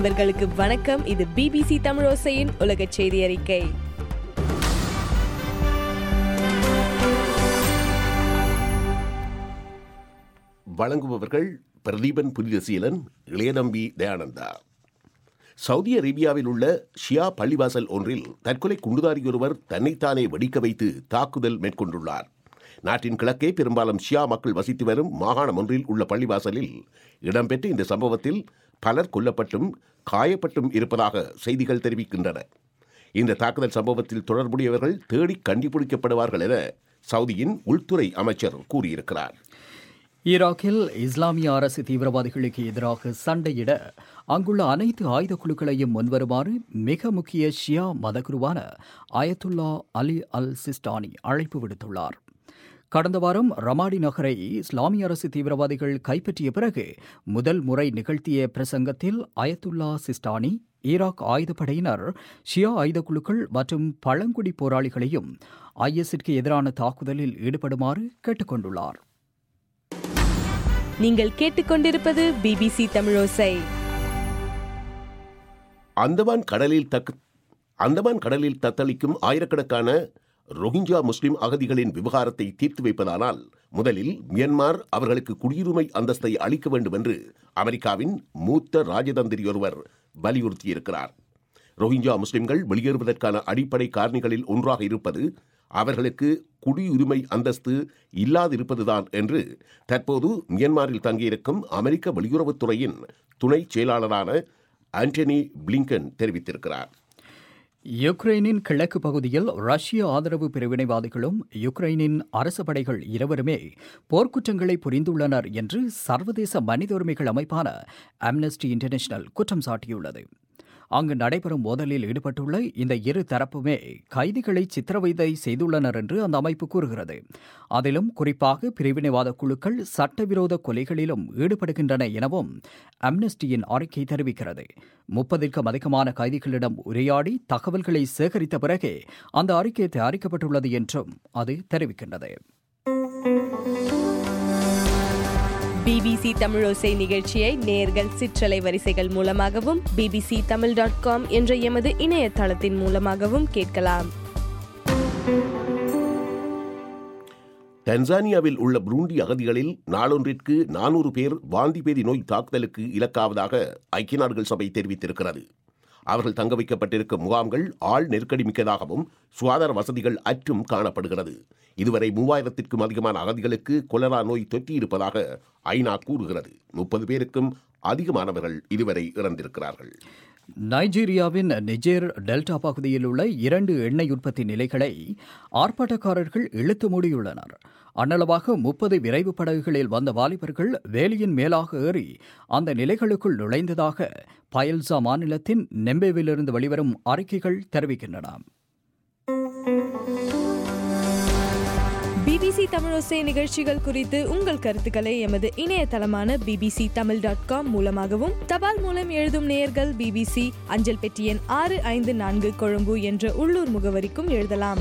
நண்பர்களுக்கு வணக்கம் இது பிபிசி தமிழோசையின் உலக செய்தி அறிக்கை வழங்குபவர்கள் பிரதீபன் புனிதசீலன் இளையநம்பி தயானந்தா சவுதி அரேபியாவில் உள்ள ஷியா பள்ளிவாசல் ஒன்றில் தற்கொலை குண்டுதாரியொருவர் தன்னைத்தானே வெடிக்க வைத்து தாக்குதல் மேற்கொண்டுள்ளார் நாட்டின் கிழக்கே பெரும்பாலும் ஷியா மக்கள் வசித்து வரும் மாகாணம் ஒன்றில் உள்ள பள்ளிவாசலில் இடம்பெற்ற இந்த சம்பவத்தில் பலர் கொல்லப்பட்டும் காயப்பட்டும் இருப்பதாக செய்திகள் தெரிவிக்கின்றன இந்த தாக்குதல் சம்பவத்தில் தொடர்புடையவர்கள் தேடி கண்டுபிடிக்கப்படுவார்கள் என சவுதியின் உள்துறை அமைச்சர் கூறியிருக்கிறார் ஈராக்கில் இஸ்லாமிய அரசு தீவிரவாதிகளுக்கு எதிராக சண்டையிட அங்குள்ள அனைத்து ஆயுத குழுக்களையும் முன்வருமாறு மிக முக்கிய ஷியா மதகுருவான அயத்துல்லா அலி அல் சிஸ்டானி அழைப்பு விடுத்துள்ளார் கடந்த வாரம் ரமாடி நகரை இஸ்லாமிய அரசு தீவிரவாதிகள் கைப்பற்றிய பிறகு முதல் முறை நிகழ்த்திய பிரசங்கத்தில் அயத்துல்லா சிஸ்டானி ஈராக் ஆயுதப்படையினர் ஷியா ஆயுதக் குழுக்கள் மற்றும் பழங்குடி போராளிகளையும் ஐஎஸ்ஸிற்கு எதிரான தாக்குதலில் ஈடுபடுமாறு கேட்டுக்கொண்டுள்ளார் நீங்கள் கேட்டுக்கொண்டிருப்பது பிபிசி தமிழோசை அந்தமான் கடலில் தக் அந்தமான் கடலில் தத்தளிக்கும் ஆயிரக்கணக்கான ரோஹிஞ்சா முஸ்லிம் அகதிகளின் விவகாரத்தை தீர்த்து வைப்பதானால் முதலில் மியன்மார் அவர்களுக்கு குடியுரிமை அந்தஸ்தை அளிக்க வேண்டும் என்று அமெரிக்காவின் மூத்த ராஜதந்திரி ஒருவர் வலியுறுத்தியிருக்கிறார் ரோஹிஞ்சா முஸ்லிம்கள் வெளியேறுவதற்கான அடிப்படை காரணிகளில் ஒன்றாக இருப்பது அவர்களுக்கு குடியுரிமை அந்தஸ்து இல்லாதிருப்பதுதான் என்று தற்போது மியன்மாரில் தங்கியிருக்கும் அமெரிக்க வெளியுறவுத்துறையின் துணை செயலாளரான ஆண்டனி பிளிங்கன் தெரிவித்திருக்கிறார் யுக்ரைனின் கிழக்கு பகுதியில் ரஷ்ய ஆதரவு பிரிவினைவாதிகளும் யுக்ரைனின் அரச படைகள் இருவருமே போர்க்குற்றங்களை புரிந்துள்ளனர் என்று சர்வதேச மனித உரிமைகள் அமைப்பான அம்னஸ்டி இன்டர்நேஷனல் குற்றம் சாட்டியுள்ளது அங்கு நடைபெறும் மோதலில் ஈடுபட்டுள்ள இந்த இரு தரப்புமே கைதிகளை சித்திரவதை செய்துள்ளனர் என்று அந்த அமைப்பு கூறுகிறது அதிலும் குறிப்பாக பிரிவினைவாத குழுக்கள் சட்டவிரோத கொலைகளிலும் ஈடுபடுகின்றன எனவும் அம்னஸ்டியின் அறிக்கை தெரிவிக்கிறது முப்பதிற்கும் அதிகமான கைதிகளிடம் உரையாடி தகவல்களை சேகரித்த பிறகே அந்த அறிக்கை தயாரிக்கப்பட்டுள்ளது என்றும் அது தெரிவிக்கின்றது பிபிசி தமிழோசை நிகழ்ச்சியை நேர்கள் சிற்றலை வரிசைகள் மூலமாகவும் பிபிசி தமிழ் டாட் காம் என்ற எமது இணையதளத்தின் மூலமாகவும் கேட்கலாம் டன்சானியாவில் உள்ள புரூண்டி அகதிகளில் நாளொன்றிற்கு நானூறு பேர் வாந்தி பேதி நோய் தாக்குதலுக்கு இலக்காவதாக ஐக்கிய நாடுகள் சபை தெரிவித்திருக்கிறது அவர்கள் தங்க வைக்கப்பட்டிருக்கும் முகாம்கள் ஆள் நெருக்கடி மிக்கதாகவும் சுகாதார வசதிகள் அற்றும் காணப்படுகிறது இதுவரை மூவாயிரத்திற்கும் அதிகமான அகதிகளுக்கு கொலரா நோய் தொற்றியிருப்பதாக ஐநா கூறுகிறது முப்பது பேருக்கும் அதிகமானவர்கள் இதுவரை இறந்திருக்கிறார்கள் நைஜீரியாவின் நிஜேர் டெல்டா பகுதியில் உள்ள இரண்டு எண்ணெய் உற்பத்தி நிலைகளை ஆர்ப்பாட்டக்காரர்கள் இழுத்து மூடியுள்ளனர் அன்னளவாக முப்பது விரைவு படகுகளில் வந்த வாலிபர்கள் வேலியின் மேலாக ஏறி அந்த நிலைகளுக்குள் நுழைந்ததாக பயல்சா மாநிலத்தின் நெம்பேவிலிருந்து வெளிவரும் அறிக்கைகள் தெரிவிக்கின்றன பிபிசி தமிழோசை நிகழ்ச்சிகள் குறித்து உங்கள் கருத்துக்களை எமது இணையதளமான பிபிசி தமிழ் டாட் காம் மூலமாகவும் தபால் மூலம் எழுதும் நேயர்கள் பிபிசி அஞ்சல் பெட்டி எண் ஆறு ஐந்து நான்கு கொழும்பு என்ற உள்ளூர் முகவரிக்கும் எழுதலாம்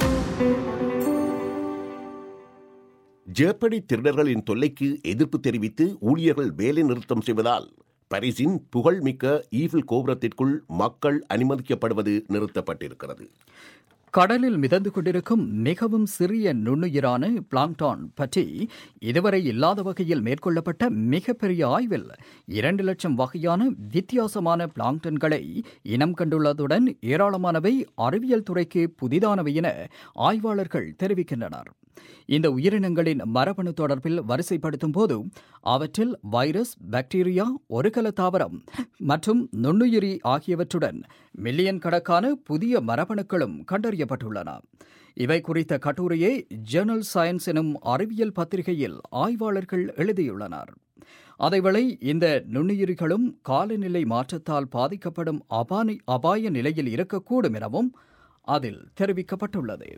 ஜேப்படி திருடர்களின் தொல்லைக்கு எதிர்ப்பு தெரிவித்து ஊழியர்கள் வேலை நிறுத்தம் செய்வதால் பரிசின் புகழ்மிக்க ஈஃபில் கோபுரத்திற்குள் மக்கள் அனுமதிக்கப்படுவது நிறுத்தப்பட்டிருக்கிறது கடலில் மிதந்து கொண்டிருக்கும் மிகவும் சிறிய நுண்ணுயிரான பிளாங்டான் பற்றி இதுவரை இல்லாத வகையில் மேற்கொள்ளப்பட்ட மிகப்பெரிய ஆய்வில் இரண்டு லட்சம் வகையான வித்தியாசமான பிளாங்டன்களை இனம் கண்டுள்ளதுடன் ஏராளமானவை அறிவியல் துறைக்கு புதிதானவை என ஆய்வாளர்கள் தெரிவிக்கின்றனர் இந்த உயிரினங்களின் மரபணு தொடர்பில் வரிசைப்படுத்தும் போது அவற்றில் வைரஸ் பாக்டீரியா ஒருகல தாவரம் மற்றும் நுண்ணுயிரி ஆகியவற்றுடன் மில்லியன் கணக்கான புதிய மரபணுக்களும் கண்டறியப்பட்டுள்ளன இவை குறித்த கட்டுரையை ஜேர்னல் சயின்ஸ் எனும் அறிவியல் பத்திரிகையில் ஆய்வாளர்கள் எழுதியுள்ளனர் அதேவேளை இந்த நுண்ணுயிரிகளும் காலநிலை மாற்றத்தால் பாதிக்கப்படும் அபானி அபாய நிலையில் இருக்கக்கூடும் எனவும் அதில் தெரிவிக்கப்பட்டுள்ளது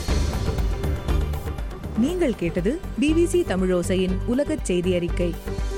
நீங்கள் கேட்டது பிபிசி தமிழோசையின் உலகச் செய்தி அறிக்கை